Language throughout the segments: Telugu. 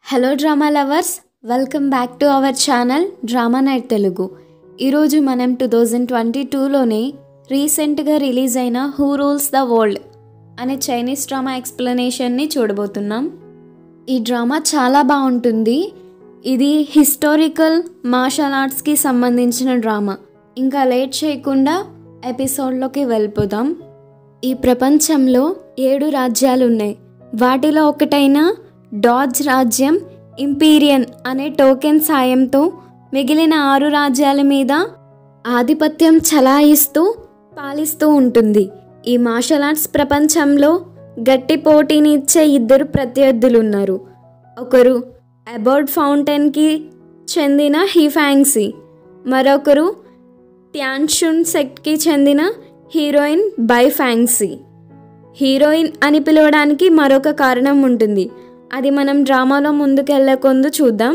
hello drama lovers welcome back to our channel drama night Telugu ఈరోజు మనం టూ థౌజండ్ ట్వంటీ టూలోనే రీసెంట్గా రిలీజ్ అయిన హూ రూల్స్ ద వరల్డ్ అనే చైనీస్ డ్రామా ఎక్స్ప్లెనేషన్ని చూడబోతున్నాం ఈ డ్రామా చాలా బాగుంటుంది ఇది హిస్టారికల్ మార్షల్ ఆర్ట్స్కి సంబంధించిన డ్రామా ఇంకా లేట్ చేయకుండా ఎపిసోడ్లోకి వెళ్ళిపోదాం ఈ ప్రపంచంలో ఏడు రాజ్యాలు ఉన్నాయి వాటిలో ఒకటైన డాజ్ రాజ్యం ఇంపీరియన్ అనే టోకెన్ సాయంతో మిగిలిన ఆరు రాజ్యాల మీద ఆధిపత్యం చలాయిస్తూ పాలిస్తూ ఉంటుంది ఈ మార్షల్ ఆర్ట్స్ ప్రపంచంలో గట్టి పోటీని ఇచ్చే ఇద్దరు ప్రత్యర్థులు ఉన్నారు ఒకరు అబౌట్ ఫౌంటైన్కి చెందిన హీఫాంగ్సీ మరొకరు ట్యాన్షున్ సెక్ట్కి చెందిన హీరోయిన్ బైఫాంగ్సీ హీరోయిన్ అని పిలవడానికి మరొక కారణం ఉంటుంది అది మనం డ్రామాలో ముందుకెళ్లే కొందు చూద్దాం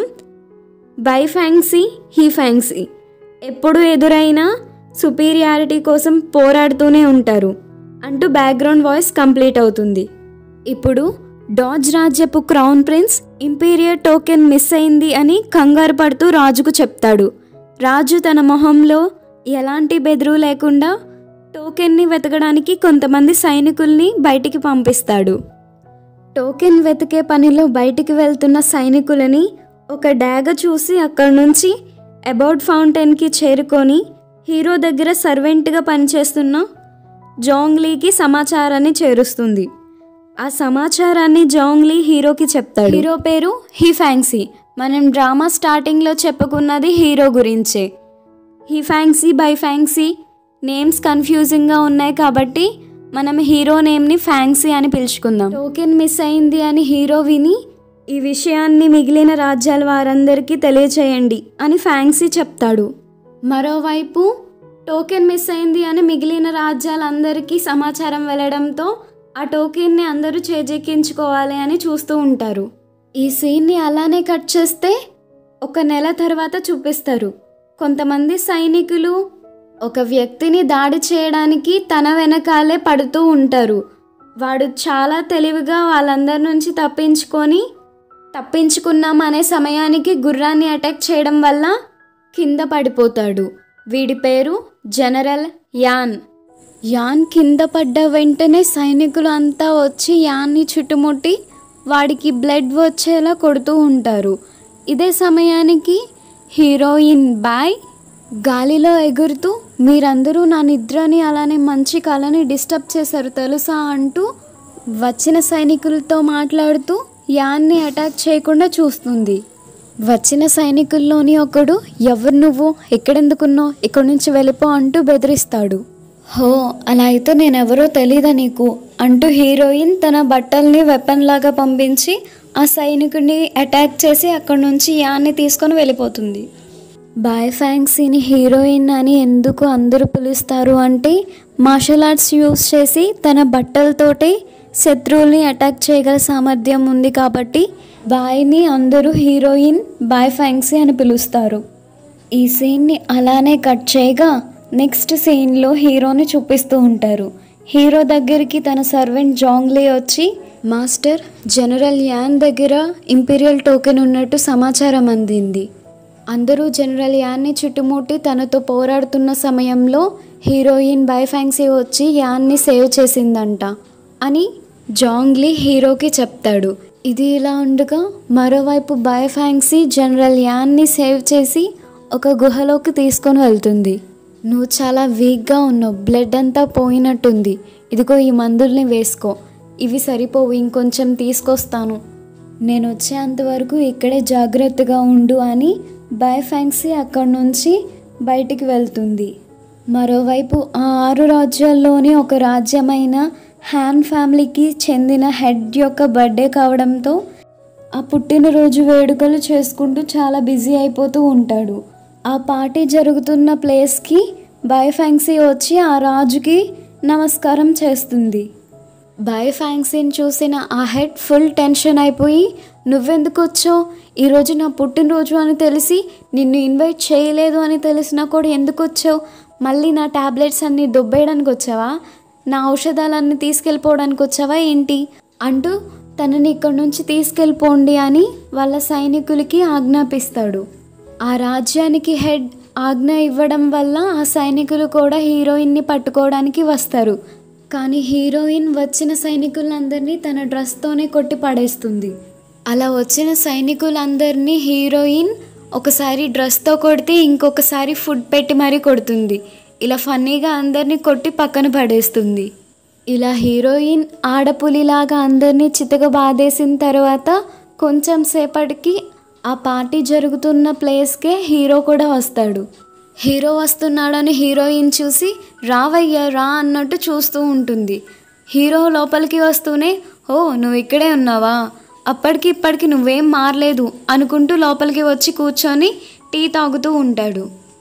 బైఫాంగ్సీ హీఫాంగ్సీ ఎప్పుడు ఎదురైనా సుపీరియారిటీ కోసం పోరాడుతూనే ఉంటారు అంటూ బ్యాక్గ్రౌండ్ వాయిస్ కంప్లీట్ అవుతుంది ఇప్పుడు డాజ్ రాజ్యపు crown prince imperial token miss అయింది అని కంగారు పడుతూ రాజుకు చెప్తాడు రాజు తన మొహంలో ఎలాంటి బెదురు లేకుండా టోకెన్ని వెతకడానికి కొంతమంది సైనికుల్ని బయటికి పంపిస్తాడు టోకెన్ వెతికే పనిలో బయటికి వెళ్తున్న సైనికులని ఒక డాగ చూసి అక్కడి నుంచి అబౌట్ ఫౌంటైన్కి చేరుకొని హీరో దగ్గర సర్వెంట్గా పనిచేస్తున్న జోంగ్లీకి సమాచారాన్ని చేరుస్తుంది ఆ సమాచారాన్ని జోంగ్లీ హీరోకి చెప్తాడు హీరో పేరు హీ ఫ్యాంక్సీ మనం డ్రామా స్టార్టింగ్లో చెప్పుకున్నది హీరో గురించే హీ ఫ్యాంక్సీ బై ఫ్యాంక్సీ నేమ్స్ కన్ఫ్యూజింగ్గా ఉన్నాయి కాబట్టి మనం హీరో నేమ్ని ఫ్యాంక్సీ అని పిలుచుకుందాం టోకెన్ మిస్ అయింది అని హీరో విని ఈ విషయాన్ని మిగిలిన రాజ్యాల వారందరికీ తెలియచేయండి అని ఫ్యాంక్సీ చెప్తాడు మరోవైపు టోకెన్ మిస్ అయింది అని మిగిలిన రాజ్యాలందరికీ సమాచారం వెళ్ళడంతో ఆ టోకెన్ని అందరూ చేజెక్కించుకోవాలి అని చూస్తూ ఉంటారు ఈ సీన్ని అలానే కట్ చేస్తే ఒక నెల తర్వాత చూపిస్తారు కొంతమంది సైనికులు ఒక వ్యక్తిని దాడి చేయడానికి తన వెనకాలే పడుతూ ఉంటారు వాడు చాలా తెలివిగా వాళ్ళందరి నుంచి తప్పించుకొని తప్పించుకున్నాం అనే సమయానికి గుర్రాన్ని అటాక్ చేయడం వల్ల కింద పడిపోతాడు వీడి పేరు జనరల్ యాన్ యాన్ కింద పడ్డ వెంటనే సైనికులు అంతా వచ్చి యాన్ని చుట్టుముట్టి వాడికి బ్లడ్ వచ్చేలా కొడుతూ ఉంటారు ఇదే సమయానికి హీరోయిన్ బాయ్ గాలిలో ఎగురుతూ మీరందరూ నా నిద్రని అలానే మంచి కళని డిస్టర్బ్ చేశారు తెలుసా అంటూ వచ్చిన సైనికులతో మాట్లాడుతూ యాన్ని అటాక్ చేయకుండా చూస్తుంది వచ్చిన సైనికుల్లోని ఒకడు ఎవరు నువ్వు ఎక్కడెందుకున్నావు ఇక్కడి నుంచి వెళ్ళిపో అంటూ బెదిరిస్తాడు హో అలా అయితే నేనెవరో తెలీదా నీకు అంటూ హీరోయిన్ తన బట్టల్ని వెపన్ లాగా పంపించి ఆ సైనికుడిని అటాక్ చేసి అక్కడి నుంచి యాన్ని తీసుకొని వెళ్ళిపోతుంది బాయ్ ఫ్యాంక్సీని హీరోయిన్ అని ఎందుకు అందరూ పిలుస్తారు అంటే మార్షల్ ఆర్ట్స్ యూస్ చేసి తన బట్టలతోటే శత్రువుల్ని అటాక్ చేయగల సామర్థ్యం ఉంది కాబట్టి బాయ్ని అందరూ హీరోయిన్ బాయ్ ఫ్యాంక్సీ అని పిలుస్తారు ఈ సీన్ని అలానే కట్ చేయగా నెక్స్ట్ సీన్లో హీరోని చూపిస్తూ ఉంటారు హీరో దగ్గరికి తన సర్వెంట్ జాంగ్లీ వచ్చి మాస్టర్ జనరల్ యాన్ దగ్గర ఇంపీరియల్ టోకెన్ ఉన్నట్టు సమాచారం అందింది అందరూ జనరల్ యాన్ని చుట్టుముట్టి తనతో పోరాడుతున్న సమయంలో హీరోయిన్ బైఫాంక్సీ వచ్చి యాన్ని సేవ్ చేసిందంట అని జాంగ్లీ హీరోకి చెప్తాడు ఇది ఇలా ఉండగా మరోవైపు బైఫాంక్సీ జనరల్ యాన్ని సేవ్ చేసి ఒక గుహలోకి తీసుకొని వెళ్తుంది నువ్వు చాలా వీక్గా ఉన్నావు బ్లడ్ అంతా పోయినట్టుంది ఇదిగో ఈ మందుల్ని వేసుకో ఇవి సరిపోవు ఇంకొంచెం తీసుకొస్తాను నేను వచ్చేంత వరకు ఇక్కడే జాగ్రత్తగా ఉండు అని బైఫాంక్సీ అక్కడి నుంచి బయటికి వెళ్తుంది మరోవైపు ఆ ఆరు రాజ్యాల్లోని ఒక రాజ్యమైన హ్యాన్ ఫ్యామిలీకి చెందిన హెడ్ యొక్క బర్త్డే కావడంతో ఆ పుట్టినరోజు వేడుకలు చేసుకుంటూ చాలా బిజీ అయిపోతూ ఉంటాడు ఆ పార్టీ జరుగుతున్న ప్లేస్కి బైఫాంక్సీ వచ్చి ఆ రాజుకి నమస్కారం చేస్తుంది బైఫాంక్సీని చూసిన ఆ హెడ్ ఫుల్ టెన్షన్ అయిపోయి నువ్వెందుకు వచ్చావు ఈరోజు నా పుట్టినరోజు అని తెలిసి నిన్ను ఇన్వైట్ చేయలేదు అని తెలిసినా కూడా ఎందుకు వచ్చావు మళ్ళీ నా ట్యాబ్లెట్స్ అన్నీ దొబ్బేయడానికి వచ్చావా నా ఔషధాలన్నీ తీసుకెళ్ళిపోవడానికి వచ్చావా ఏంటి అంటూ తనని ఇక్కడి నుంచి తీసుకెళ్ళిపోండి అని వాళ్ళ సైనికులకి ఆజ్ఞాపిస్తాడు ఆ రాజ్యానికి హెడ్ ఆజ్ఞ ఇవ్వడం వల్ల ఆ సైనికులు కూడా హీరోయిన్ని పట్టుకోవడానికి వస్తారు కానీ హీరోయిన్ వచ్చిన సైనికులందరినీ తన డ్రెస్తోనే కొట్టి పడేస్తుంది అలా వచ్చిన సైనికులందరినీ హీరోయిన్ ఒకసారి డ్రెస్తో కొడితే ఇంకొకసారి ఫుడ్ పెట్టి మరీ కొడుతుంది ఇలా ఫన్నీగా అందరినీ కొట్టి పక్కన పడేస్తుంది ఇలా హీరోయిన్ ఆడపులిలాగా అందరినీ చితక బాధేసిన తర్వాత కొంచెం సేపటికి ఆ పార్టీ జరుగుతున్న ప్లేస్కే హీరో కూడా వస్తాడు హీరో వస్తున్నాడని హీరోయిన్ చూసి రావయ్యా రా అన్నట్టు చూస్తూ ఉంటుంది హీరో లోపలికి వస్తూనే ఓ నువ్వు ఇక్కడే ఉన్నావా అప్పటికి ఇప్పటికి నువ్వేం మారలేదు అనుకుంటూ లోపలికి వచ్చి కూర్చొని టీ తాగుతూ ఉంటాడు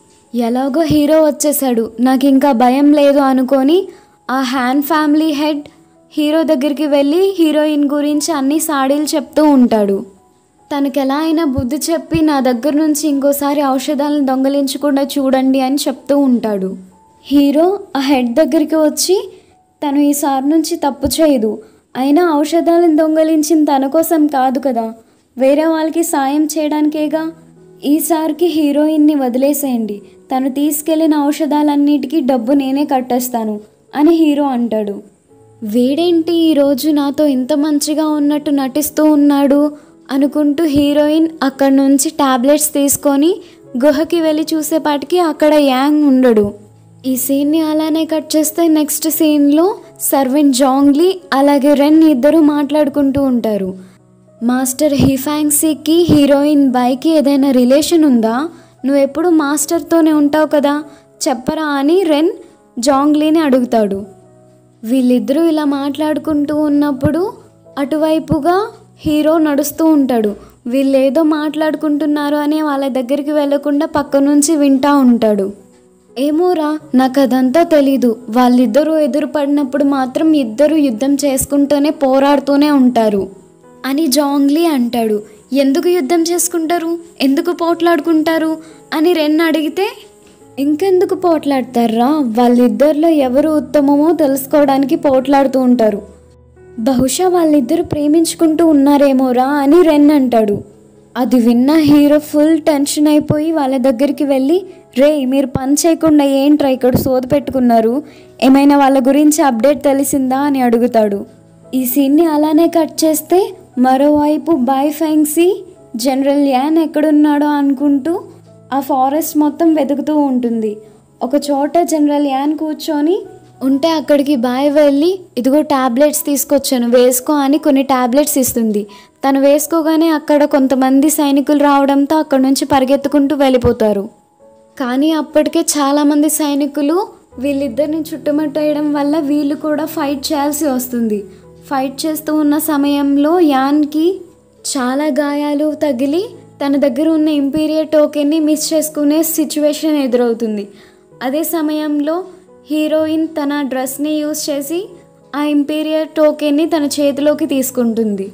ఎలాగో హీరో వచ్చేసాడు నాకు ఇంకా భయం లేదు అనుకొని ఆ హ్యాన్ ఫ్యామిలీ హెడ్ హీరో దగ్గరికి వెళ్ళి హీరోయిన్ గురించి అన్ని సాడీలు చెప్తూ ఉంటాడు తనకు ఎలా అయినా బుద్ధి చెప్పి నా దగ్గర నుంచి ఇంకోసారి ఔషధాలను దొంగలించకుండా చూడండి అని చెప్తూ ఉంటాడు హీరో ఆ హెడ్ దగ్గరికి వచ్చి తను ఈసారి నుంచి తప్పు చేయదు అయినా ఔషధాలను దొంగలించిన తన కోసం కాదు కదా వేరే వాళ్ళకి సాయం చేయడానికేగా ఈసారికి హీరోయిన్ని వదిలేసేయండి తను తీసుకెళ్లిన ఔషధాలన్నిటికీ డబ్బు నేనే కట్టేస్తాను అని హీరో అంటాడు వీడేంటి ఈరోజు నాతో ఇంత మంచిగా ఉన్నట్టు నటిస్తూ ఉన్నాడు అనుకుంటూ హీరోయిన్ అక్కడి నుంచి టాబ్లెట్స్ తీసుకొని గుహకి వెళ్ళి చూసేపాటికి అక్కడ యాంగ్ ఉండడు ఈ సీన్ని అలానే కట్ చేస్తే నెక్స్ట్ సీన్లో సర్వెంట్ జాంగ్లీ అలాగే రెన్ ఇద్దరు మాట్లాడుకుంటూ ఉంటారు మాస్టర్ హిఫాంగ్సీకి హీరోయిన్ బైకి ఏదైనా రిలేషన్ ఉందా నువ్వు ఎప్పుడు మాస్టర్తోనే ఉంటావు కదా చెప్పరా అని రెన్ జాంగ్లీని అడుగుతాడు వీళ్ళిద్దరూ ఇలా మాట్లాడుకుంటూ ఉన్నప్పుడు అటువైపుగా హీరో నడుస్తూ ఉంటాడు వీళ్ళేదో మాట్లాడుకుంటున్నారు అని వాళ్ళ దగ్గరికి వెళ్లకుండా పక్క నుంచి వింటా ఉంటాడు ఏమోరా నాకు అదంతా తెలీదు వాళ్ళిద్దరూ ఎదురుపడినప్పుడు మాత్రం ఇద్దరు యుద్ధం చేసుకుంటూనే పోరాడుతూనే ఉంటారు అని జాంగ్లీ అంటాడు ఎందుకు యుద్ధం చేసుకుంటారు ఎందుకు పోట్లాడుకుంటారు అని రెన్ అడిగితే ఇంకెందుకు పోట్లాడతారా వాళ్ళిద్దరిలో ఎవరు ఉత్తమమో తెలుసుకోవడానికి పోట్లాడుతూ ఉంటారు బహుశా వాళ్ళిద్దరు ప్రేమించుకుంటూ ఉన్నారేమోరా అని రెన్ అంటాడు అది విన్న హీరో ఫుల్ టెన్షన్ అయిపోయి వాళ్ళ దగ్గరికి వెళ్ళి రే మీరు పని చేయకుండా ఏంట్రా ఇక్కడ సోది పెట్టుకున్నారు ఏమైనా వాళ్ళ గురించి అప్డేట్ తెలిసిందా అని అడుగుతాడు ఈ సీన్ని అలానే కట్ చేస్తే మరోవైపు బాయ్ ఫెంగ్సీ జనరల్ యాన్ ఎక్కడున్నాడో అనుకుంటూ ఆ ఫారెస్ట్ మొత్తం వెతుకుతూ ఉంటుంది ఒక చోట జనరల్ యాన్ కూర్చొని ఉంటే అక్కడికి బాయ్ వెళ్ళి ఇదిగో టాబ్లెట్స్ తీసుకొచ్చాను వేసుకో అని కొన్ని టాబ్లెట్స్ ఇస్తుంది తను వేసుకోగానే అక్కడ కొంతమంది సైనికులు రావడంతో అక్కడ నుంచి పరిగెత్తుకుంటూ వెళ్ళిపోతారు కానీ అప్పటికే చాలామంది సైనికులు వీళ్ళిద్దరిని చుట్టుముట్టేయడం వల్ల వీళ్ళు కూడా ఫైట్ చేయాల్సి వస్తుంది ఫైట్ చేస్తూ ఉన్న సమయంలో యాన్కి చాలా గాయాలు తగిలి తన దగ్గర ఉన్న ఇంపీరియర్ టోకెన్ని మిస్ చేసుకునే సిచ్యువేషన్ ఎదురవుతుంది అదే సమయంలో హీరోయిన్ తన డ్రెస్ని యూస్ చేసి ఆ ఇంపీరియర్ టోకెన్ని తన చేతిలోకి తీసుకుంటుంది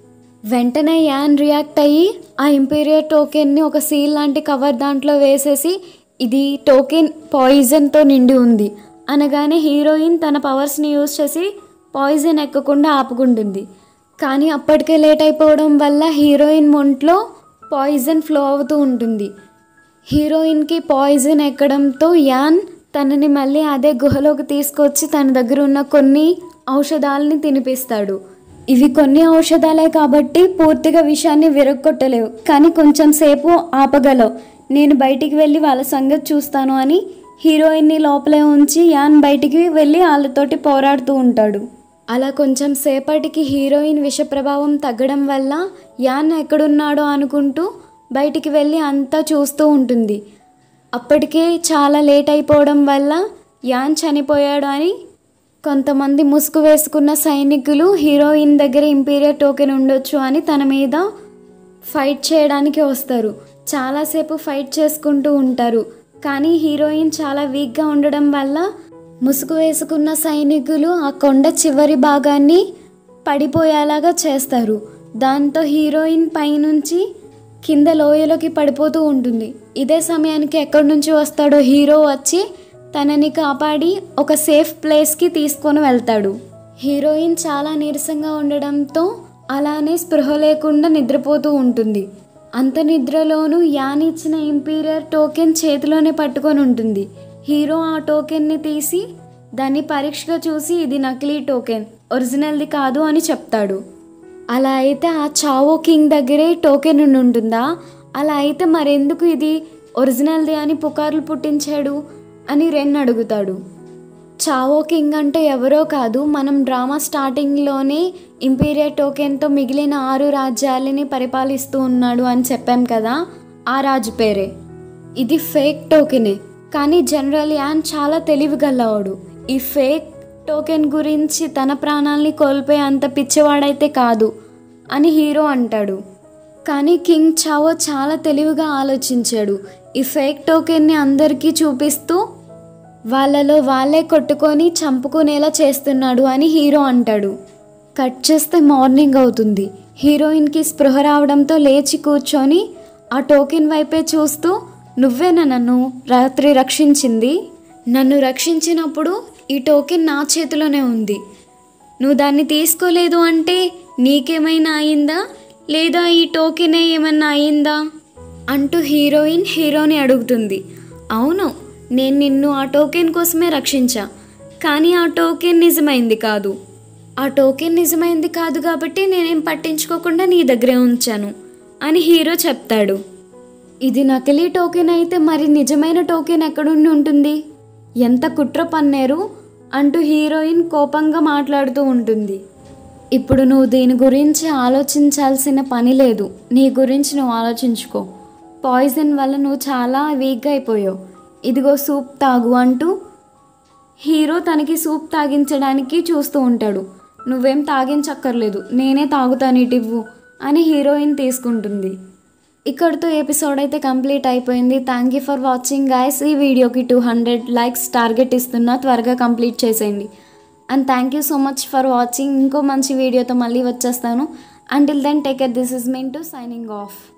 వెంటనే యాన్ రియాక్ట్ అయ్యి ఆ ఇంపీరియర్ టోకెన్ని ఒక సీల్ లాంటి కవర్ దాంట్లో వేసేసి ఇది టోకెన్ పాయిజన్తో నిండి ఉంది అనగానే హీరోయిన్ తన పవర్స్ని యూజ్ చేసి పాయిజన్ ఎక్కకుండా ఆపుకుంటుంది కానీ అప్పటికే లేట్ అయిపోవడం వల్ల హీరోయిన్ ఒంట్లో పాయిజన్ ఫ్లో అవుతూ ఉంటుంది హీరోయిన్కి పాయిజన్ ఎక్కడంతో యాన్ తనని మళ్ళీ అదే గుహలోకి తీసుకొచ్చి తన దగ్గర ఉన్న కొన్ని ఔషధాలని తినిపిస్తాడు ఇవి కొన్ని ఔషధాలే కాబట్టి పూర్తిగా విషయాన్ని విరగొట్టలేవు కానీ కొంచెం సేపు ఆపగలవు నేను బయటికి వెళ్ళి వాళ్ళ సంగతి చూస్తాను అని హీరోయిన్ని లోపలే ఉంచి యాన్ బయటికి వెళ్ళి వాళ్ళతోటి పోరాడుతూ ఉంటాడు అలా కొంచెం సేపటికి హీరోయిన్ విష ప్రభావం తగ్గడం వల్ల యాన్ ఎక్కడున్నాడో అనుకుంటూ బయటికి వెళ్ళి అంతా చూస్తూ ఉంటుంది అప్పటికే చాలా లేట్ అయిపోవడం వల్ల యాన్ చనిపోయాడు అని కొంతమంది ముసుగు వేసుకున్న సైనికులు హీరోయిన్ దగ్గర ఇంపీరియర్ టోకెన్ ఉండొచ్చు అని తన మీద ఫైట్ చేయడానికి వస్తారు చాలాసేపు ఫైట్ చేసుకుంటూ ఉంటారు కానీ హీరోయిన్ చాలా వీక్గా ఉండడం వల్ల ముసుగు వేసుకున్న సైనికులు ఆ కొండ చివరి భాగాన్ని పడిపోయేలాగా చేస్తారు దాంతో హీరోయిన్ పైనుంచి కింద లోయలోకి పడిపోతూ ఉంటుంది ఇదే సమయానికి ఎక్కడి నుంచి వస్తాడో హీరో వచ్చి తనని కాపాడి ఒక సేఫ్ ప్లేస్కి తీసుకొని వెళ్తాడు హీరోయిన్ చాలా నీరసంగా ఉండడంతో అలానే స్పృహ లేకుండా నిద్రపోతూ ఉంటుంది అంత నిద్రలోనూ యాన్ ఇచ్చిన ఇంపీరియర్ టోకెన్ చేతిలోనే పట్టుకొని ఉంటుంది హీరో ఆ టోకెన్ని తీసి దాన్ని పరీక్షగా చూసి ఇది నకిలీ టోకెన్ ఒరిజినల్ది కాదు అని చెప్తాడు అలా అయితే ఆ చావో కింగ్ దగ్గరే టోకెన్ ఉండి ఉంటుందా అలా అయితే మరెందుకు ఇది ఒరిజినల్ది అని పుకార్లు పుట్టించాడు అని రెన్ అడుగుతాడు చావో కింగ్ అంటే ఎవరో కాదు మనం డ్రామా స్టార్టింగ్లోనే ఇంపీరియర్ టోకెన్తో మిగిలిన ఆరు రాజ్యాలని పరిపాలిస్తూ ఉన్నాడు అని చెప్పాం కదా ఆ రాజు పేరే ఇది ఫేక్ టోకెనే కానీ జనరల్ యాన్ చాలా తెలివిగలవాడు ఈ ఫేక్ టోకెన్ గురించి తన ప్రాణాల్ని కోల్పోయే అంత పిచ్చివాడైతే కాదు అని హీరో అంటాడు కానీ కింగ్ చావో చాలా తెలివిగా ఆలోచించాడు ఈ ఫేక్ టోకెన్ని అందరికీ చూపిస్తూ వాళ్ళలో వాళ్ళే కొట్టుకొని చంపుకునేలా చేస్తున్నాడు అని హీరో అంటాడు కట్ చేస్తే మార్నింగ్ అవుతుంది హీరోయిన్కి స్పృహ రావడంతో లేచి కూర్చొని ఆ టోకెన్ వైపే చూస్తూ నువ్వేనా నన్ను రాత్రి రక్షించింది నన్ను రక్షించినప్పుడు ఈ టోకెన్ నా చేతిలోనే ఉంది నువ్వు దాన్ని తీసుకోలేదు అంటే నీకేమైనా అయిందా లేదా ఈ టోకెనే ఏమన్నా అయిందా అంటూ హీరోయిన్ హీరోని అడుగుతుంది అవును నేను నిన్ను ఆ టోకెన్ కోసమే రక్షించా కానీ ఆ టోకెన్ నిజమైంది కాదు ఆ టోకెన్ నిజమైంది కాదు కాబట్టి నేనేం పట్టించుకోకుండా నీ దగ్గరే ఉంచాను అని హీరో చెప్తాడు ఇది నకిలీ టోకెన్ అయితే మరి నిజమైన టోకెన్ ఎక్కడుండి ఉంటుంది ఎంత కుట్ర పన్నేరు అంటూ హీరోయిన్ కోపంగా మాట్లాడుతూ ఉంటుంది ఇప్పుడు నువ్వు దీని గురించి ఆలోచించాల్సిన పని లేదు నీ గురించి నువ్వు ఆలోచించుకో పాయిజన్ వల్ల నువ్వు చాలా వీక్గా అయిపోయావు ఇదిగో సూప్ తాగు అంటూ హీరో తనకి సూప్ తాగించడానికి చూస్తూ ఉంటాడు నువ్వేం తాగించక్కర్లేదు నేనే తాగుతాను ఇటివ్వు అని హీరోయిన్ తీసుకుంటుంది ఇక్కడితో ఎపిసోడ్ అయితే కంప్లీట్ అయిపోయింది thank you for watching guys ఈ వీడియోకి టూ హండ్రెడ్ లైక్స్ టార్గెట్ ఇస్తున్నా త్వరగా కంప్లీట్ చేసేయండి and thank you so much for watching ఇంకో మంచి వీడియోతో మళ్ళీ వచ్చేస్తాను until then take care this is mean to signing of